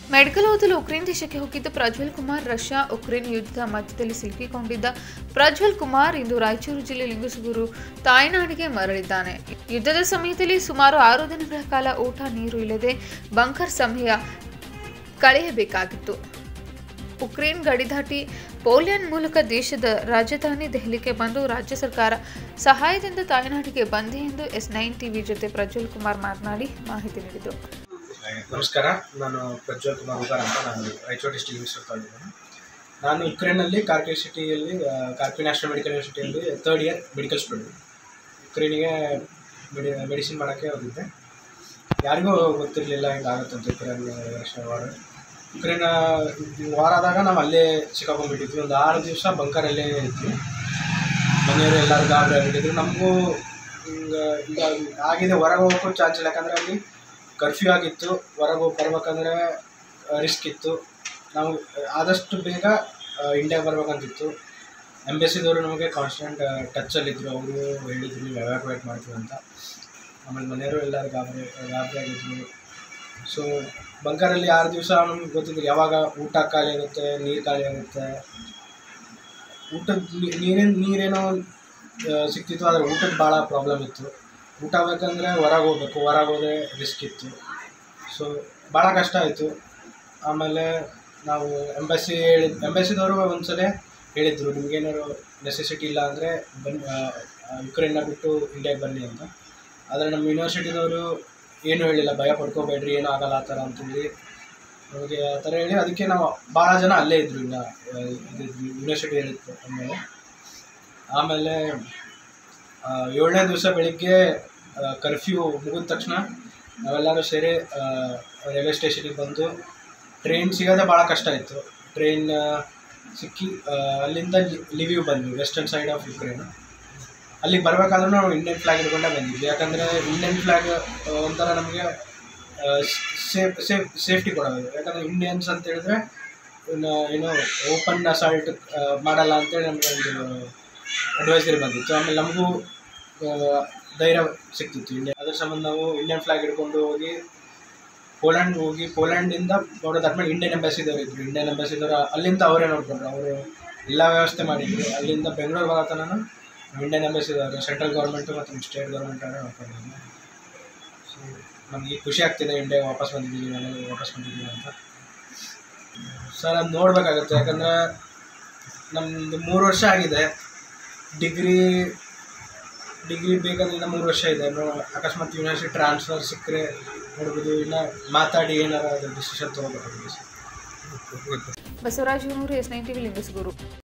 medical ಓದಲು Ukraine ದೇಶಕ್ಕೆ ಹೋಗಿದ್ದ ಪ್ರಜ್ವಲ್ ಕುಮಾರ್ ರಷ್ಯಾ ಉಕ್ರೇನ್ ಯುದ್ಧದ ಮಧ್ಯದಲ್ಲಿ ಸಿಲುಕಿಕೊಂಡಿದ್ದ ಪ್ರಜ್ವಲ್ ಕುಮಾರ್ ಇಂದು ರಾಯಚೂರು ಜಿಲ್ಲೆ ಲಿಂಗಸೂರು ತಾಯ್ನಾಡಿಗೆ ಮರಳಿದ್ದಾನೆ ಯುದ್ಧದ ಸಮಯದಲ್ಲಿ ಸುಮಾರು ಆರು ದಿನಗಳ ಕಾಲ ಊಟ ನೀರು ಇಲ್ಲದೆ ಬಂಕರ್ ಸಮಯ ಕಳೆಯಬೇಕಾಗಿತ್ತು ಉಕ್ರೇನ್ ಗಡಿ ದಾಟಿ ಪೋಲ್ಯಾಂಡ್ ಮೂಲಕ ದೇಶದ ರಾಜಧಾನಿ ದೆಹಲಿಗೆ ಬಂದು ರಾಜ್ಯ ಸರ್ಕಾರ ಸಹಾಯದಿಂದ ತಾಯ್ನಾಡಿಗೆ ಬಂದೆ ಎಂದು ಎಸ್ ನೈನ್ ಟಿವಿ ಜೊತೆ ಪ್ರಜ್ವಲ್ ಕುಮಾರ್ ಮಾತನಾಡಿ ಮಾಹಿತಿ ನೀಡಿದರು ನಮಸ್ಕಾರ ನಾನು ಪ್ರಜ್ವಲ್ ಕುಮಾರ್ ಉಗಾರ್ ಅಂತ ನಾನು ರಾಯಚೂರು ಡಿಸ್ಟ್ರಿಕ್ಟ್ ಯೂನಿವರ್ಸಿಟಿ ಇದ್ದೀನಿ ನಾನು ಯುಕ್ರೇನಲ್ಲಿ ಕಾರ್ಕಿ ಸಿಟಿಯಲ್ಲಿ ಕಾರ್ಕಿ ನ್ಯಾಷನಲ್ ಮೆಡಿಕಲ್ ಯೂನಿವರ್ಸಿಟಿಯಲ್ಲಿ ತರ್ಡ್ ಇಯರ್ ಮೆಡಿಕಲ್ ಸ್ಟೂಡೆಂಟ್ ಯುಕ್ರೇನಿಗೆ ಮೆಡಿ ಮೆಡಿಸಿನ್ ಮಾಡೋಕ್ಕೆ ಹೋಗಿದ್ದೆ ಯಾರಿಗೂ ಗೊತ್ತಿರಲಿಲ್ಲ ಹಿಂಗೆ ಆಗುತ್ತಂತ ಯುಕ್ರೇನ್ ರಷ್ಯಾ ವಾರ ಯುಕ್ರೇನ್ ಹಿಂಗ್ ವಾರ ಆದಾಗ ನಾವು ಅಲ್ಲೇ ಸಿಕ್ಕಾಕೊಂಡ್ಬಿಟ್ಟಿದ್ವಿ ಒಂದು ಆರು ದಿವಸ ಬಂಕರಲ್ಲೇ ಇದ್ವಿ ಮನೆಯವರು ಎಲ್ಲರೂ ಗಾಬರಿ ಆಗಿಬಿಟ್ಟಿದ್ರು ನಮಗೂ ಹಿಂಗೆ ಈಗ ಆಗಿದೆ ಹೊರಗೆ ಹೋಗೋಕ್ಕೂ ಚಾನ್ಸ್ ಇಲ್ಲ ಯಾಕಂದರೆ ಅಲ್ಲಿ ಕರ್ಫ್ಯೂ ಆಗಿತ್ತು ಹೊರಗೆ ಹೋಗಿ ಬರ್ಬೇಕಂದ್ರೆ ರಿಸ್ಕ್ ಇತ್ತು ನಾವು ಆದಷ್ಟು ಬೇಗ ಇಂಡಿಯಾಗೆ ಬರ್ಬೇಕಂತಿತ್ತು ಎಂಬೆಸಿದವರು ನಮಗೆ ಕಾನ್ಸ್ಟೆಂಟ್ ಟಚ್ಚಲ್ಲಿದ್ದರು ಅವರು ಹೇಳಿದ್ರು ನೀವು ಯಾವಾಗ ವೇಟ್ ಮಾಡ್ತೀವಿ ಅಂತ ಆಮೇಲೆ ಮನೆಯವರು ಎಲ್ಲರೂ ಗಾಬರಿ ಗಾಬರಿ ಆಗಿದ್ರು ಸೊ ಬಂಕರಲ್ಲಿ ಆರು ದಿವಸ ನಮ್ಗೆ ಗೊತ್ತಿದ್ರು ಯಾವಾಗ ಊಟ ಖಾಲಿ ಆಗುತ್ತೆ ನೀರು ಖಾಲಿ ಆಗುತ್ತೆ ಊಟದ ನೀರಿನ ನೀರೇನೋ ಆ, ಸಿಕ್ತಿತ್ತು ಆದರೆ ಊಟದ ಭಾಳ ಪ್ರಾಬ್ಲಮ್ ಇತ್ತು ಊಟ ಬೇಕಂದರೆ ಹೊರಗೆ ಹೋಗ್ಬೇಕು ಹೊರಗೆ ಹೋದರೆ ರಿಸ್ಕ್ ಇತ್ತು ಸೊ ಭಾಳ ಕಷ್ಟ ಆಯಿತು ಆಮೇಲೆ ನಾವು ಎಂಬಸಿ ಹೇಳಿ ಎಂಬಸಿದವರು ಒಂದ್ಸಲ ಹೇಳಿದರು ನಿಮಗೇನಾದ್ರು ನೆಸೆಸಿಟಿ ಇಲ್ಲ ಅಂದರೆ ಬನ್ನಿ ಯುಕ್ರೇನ್ನ ಬಿಟ್ಟು ಇಂಡಿಯಾಗೆ ಬನ್ನಿ ಅಂತ ಆದರೆ ನಮ್ಮ ಯೂನಿವರ್ಸಿಟಿದವರು ಏನೂ ಹೇಳಿಲ್ಲ ಭಯ ಪಡ್ಕೋಬೇಡ್ರಿ ಏನೂ ಆಗಲ್ಲ ಆ ಥರ ಅಂತೇಳಿ ನಮಗೆ ಆ ಥರ ಹೇಳಿ ಅದಕ್ಕೆ ನಾವು ಭಾಳ ಜನ ಅಲ್ಲೇ ಇದ್ದರು ಇನ್ನು ಯೂನಿವರ್ಸಿಟಿ ಹೇಳಿತ್ತು ಆಮೇಲೆ ಆಮೇಲೆ ಆ, ಏಳನೇ ದಿವಸ ಬೆಳಿಗ್ಗೆ ಕರ್ಫ್ಯೂ ಮುಗಿದ ತಕ್ಷಣ ನಾವೆಲ್ಲರೂ ಸೇರಿ ಆ, ರೈಲ್ವೆ ಸ್ಟೇಷನಿಗೆ ಬಂದು ಟ್ರೈನ್ ಸಿಗೋದೇ ಭಾಳ ಕಷ್ಟ ಇತ್ತು ಟ್ರೈನ್ ಸಿಕ್ಕಿ ಆ, ಅಲ್ಲಿಂದ ಲಿ- ಲಿವಿವ್ ಬಂದ್ವಿ ವೆಸ್ಟರ್ನ್ ಸೈಡ್ ಆಫ್ ಯುಕ್ರೇನ್ ಅಲ್ಲಿಗೆ ಬರಬೇಕಾದ್ರೂ ನಾವು ಇಂಡಿಯನ್ ಫ್ಲಾಗ್ ಹಿಡ್ಕೊಂಡೇ ಬಂದಿದ್ವಿ ಯಾಕಂದರೆ ಇಂಡಿಯನ್ ಫ್ಲಾಗ್ ಒಂಥರ ನಮಗೆ ಸೇಫ್ ಸೇಫ್ ಸೇಫ್ಟಿ ಕೊಡೋದು ಯಾಕಂದರೆ ಇಂಡಿಯನ್ಸ್ ಅಂತ ಹೇಳಿದ್ರೆ ಇನ್ನು ಏನು ಓಪನ್ ಅಸಾಲ್ಟ್ ಮಾಡಲ್ಲ ಅಂತೇಳಿ ನಮಗೆ ಒಂದು ಅಡ್ವೈಸರಿ ಬಂದಿತ್ತು ಆಮೇಲೆ ನಮಗೂ ಆ, ಧೈರ್ಯ ಸಿಕ್ತಿತ್ತು ಇಂಡಿಯಾ ಅದ್ರ ಸಂಬಂಧ ನಾವು ಇಂಡಿಯನ್ ಫ್ಲಾಗ್ ಹಿಡ್ಕೊಂಡು ಹೋಗಿ ಪೋಲ್ಯಾಂಡ್ ಹೋಗಿ ಪೋಲ್ಯಾಂಡಿಂದ ನೋಡೋದಾದ್ಮೇಲೆ ಇಂಡಿಯನ್ ಎಂಬಸಿದವರು ಇದ್ರು ಇಂಡಿಯನ್ ಎಂಬಸಿದವರು ಅಲ್ಲಿಂದ ಅವರೇ ನೋಡ್ಕೊಂಡ್ರು ಅವರು ಎಲ್ಲ ವ್ಯವಸ್ಥೆ ಮಾಡಿದ್ರು ಅಲ್ಲಿಂದ ಬೆಂಗಳೂರು ಬರೋ ತನಕ ಇಂಡಿಯನ್ ಎಂಬಸಿದವರು ಸೆಂಟ್ರಲ್ ಗೌರ್ಮೆಂಟು ಮತ್ತು ಸ್ಟೇಟ್ ಗೌರ್ಮೆಂಟ್ ಅವರೇ ನೋಡ್ಕೊಂಡಿದ್ರು ಸೊ ನಮಗೆ ಖುಷಿ ಆಗ್ತಿದೆ ಇಂಡಿಯಾಗೆ ವಾಪಸ್ ಬಂದಿದ್ದೀವಿ ಮನೆಗೆ ವಾಪಸ್ ಬಂದಿದ್ದೀವಿ ಅಂತ ಸರ್ ಅದು ನೋಡಬೇಕಾಗತ್ತೆ ಯಾಕಂದರೆ ನಮ್ಮದು ಮೂರು ವರ್ಷ ಆಗಿದೆ ಡಿಗ್ರಿ ಡಿಗ್ರಿ ಬೇಕಂದ್ರೆ ಇನ್ನು ಮೂರು ವರ್ಷ ಇದೆ ನೋ ಅಕಸ್ಮಾತ್ ಯೂನಿವರ್ಸಿಟಿ ಟ್ರಾನ್ಸ್ಫರ್ ಸಿಕ್ಕರೆ ನೋಡ್ಬೋದು ಇನ್ನು ಮಾತಾಡಿ ಏನಾರ ಅದು ಡಿಸಿಷನ್ ತೊಗೋಬೇಕಾಗಿದೆ sir Basavaraj S nine TV Lingasuru